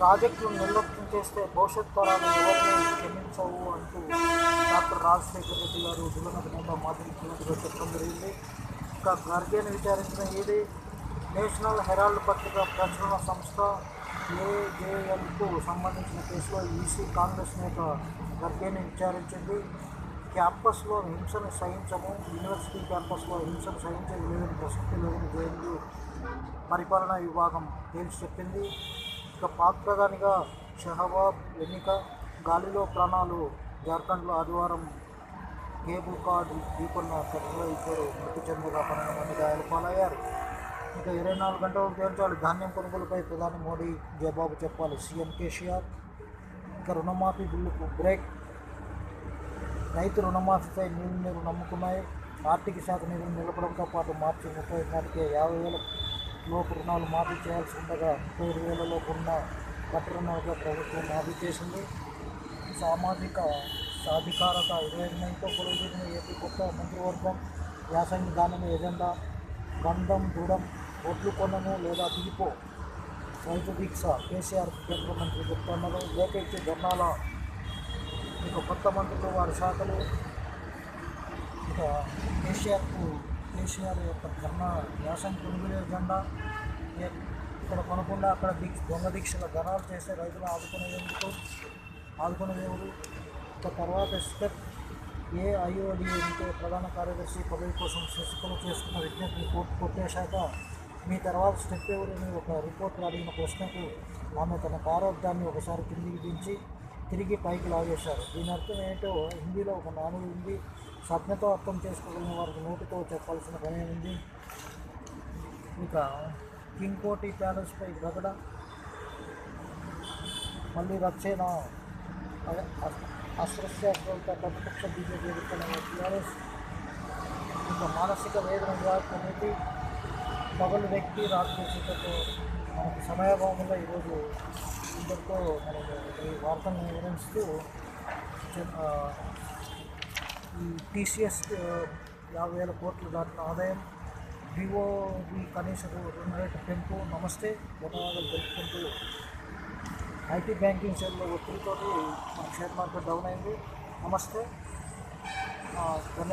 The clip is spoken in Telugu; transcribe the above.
ప్రాజెక్టులు నిర్లక్ష్యం చేస్తే భవిష్యత్ తరాలు ఎవరిని క్షమించవు అంటూ డాక్టర్ రాజశేఖర రెడ్డి గారు దివంగత నేత మాజీ ముఖ్యమంత్రిగా చెప్పడం జరిగింది ఇంకా ఖర్గేని విచారించిన ఏది నేషనల్ హెరాల్డ్ పత్రిక ప్రచురణ సంస్థ ఏజేఎల్కు సంబంధించిన కేసులో ఈసీ కాంగ్రెస్ నేత ఖర్గేని విచారించింది క్యాంపస్లో హింసను సహించము యూనివర్సిటీ క్యాంపస్లో హింసను సహించేది లేదని ప్రసక్తి లేదని జేఎన్యూ పరిపాలనా విభాగం తేల్చి చెప్పింది ఇక పాక్ ప్రధానిగా షహబాబ్ ఎన్నిక గాలిలో ప్రాణాలు జార్ఖండ్లో ఆదివారం కేబుల్ కార్డు ఢీకొన్న ఘటనలో ఇద్దరు మృతి చెందగా పన్నెండు మంది గాయాలు పాలయ్యారు ఇక ఇరవై నాలుగు గంటలు తేల్చాలి ధాన్యం కొనుగోలుపై ప్రధాని మోడీ జవాబు చెప్పాలి సీఎం కేసీఆర్ ఇక రుణమాఫీ బిల్లుకు బ్రేక్ రైతు రుణమాఫీపై నీరు నీరు నమ్ముకున్నాయి ఆర్థిక శాఖ నిధులు నిలపడంతో పాటు మార్చి ముప్పై నాటికే యాభై వేల లోపు రుణాలు మాఫీ చేయాల్సి ఉండగా ముప్పై ఐదు వేల లోపు ఉన్న పట్టు రుణాలుగా ప్రభుత్వం మాఫీ చేసింది సామాజిక సాధికారత ఇరవై ఎనిమిదితో పొరుగుతున్న ఏపీ కొత్త మంత్రివర్గం యాసంగి దానిని ఎజెండా బంధం దృఢం ఒడ్లు కొనను లేదా దిగిపో రైతు దీక్ష కేసీఆర్ కేంద్ర మంత్రి చెప్తున్నారు ఏకైక్య ధర్నాల ఇక కొత్త మంత్రులు వారి శాఖలు ఇక కేసీఆర్కు కేసీఆర్ యొక్క ధర్నా వ్యాసం కొనుగోలు జెండా ఏ- ఇక్కడ కొనకుండా అక్కడ దీక్ష దొంగ దీక్షల ధనాలు చేస్తే రైతులు ఆదుకునేందుకు ఆదుకునేదేవుడు ఇక తర్వాత స్టెప్ ఏ ఐఓడిఏతో ప్రధాన కార్యదర్శి పదవి కోసం శశికళ చేసుకున్న విజ్ఞప్తిని కోర్టు కొట్టేశాక మీ తర్వాత స్టెప్ ఎవరని ఒక రిపోర్టర్ అడిగిన ప్రశ్నకు ఆమె తన కారోద్యాన్ని ఒకసారి కిందికి దించి తిరిగి పైకి లాగేశారు దీని అర్థం ఏంటో హిందీలో ఒక నానుడు ఉంది సజ్ఞతో అర్థం చేసుకోగలిగిన వారికి నోటితో చెప్పాల్సిన పని ఉంది ఇక కింగ్ కోటి ప్యాలెస్పై గగడ మళ్ళీ రక్షణ అస్త్రశాస్త్రాలతో ప్రతిపక్ష బీజేపీ ఎదుర్కొన్న టీఆర్ఎస్ ఇంకా మానసిక వేదన నివారణ కమిటీ పగలు వ్యక్తి రాత్రి సూచనతో మనకి సమయభావంలో ఈరోజు ఇంతటితో మనము ఈ వార్తలను వివరిస్తూ చెప్- ఆ, ఈ టీసీఎస్ యాభై వేల కోట్లు దాటిన ఆదాయం వివోవి కనీస రెండు రేటు పెంపు నమస్తే ధన్యవాదాలు తెలుపుకుంటూ ఐటీ బ్యాంకింగ్ సేవలో ఒత్తిడితోటి మన షేర్ మార్కెట్ డౌన్ అయింది నమస్తే ఆ, ధన్య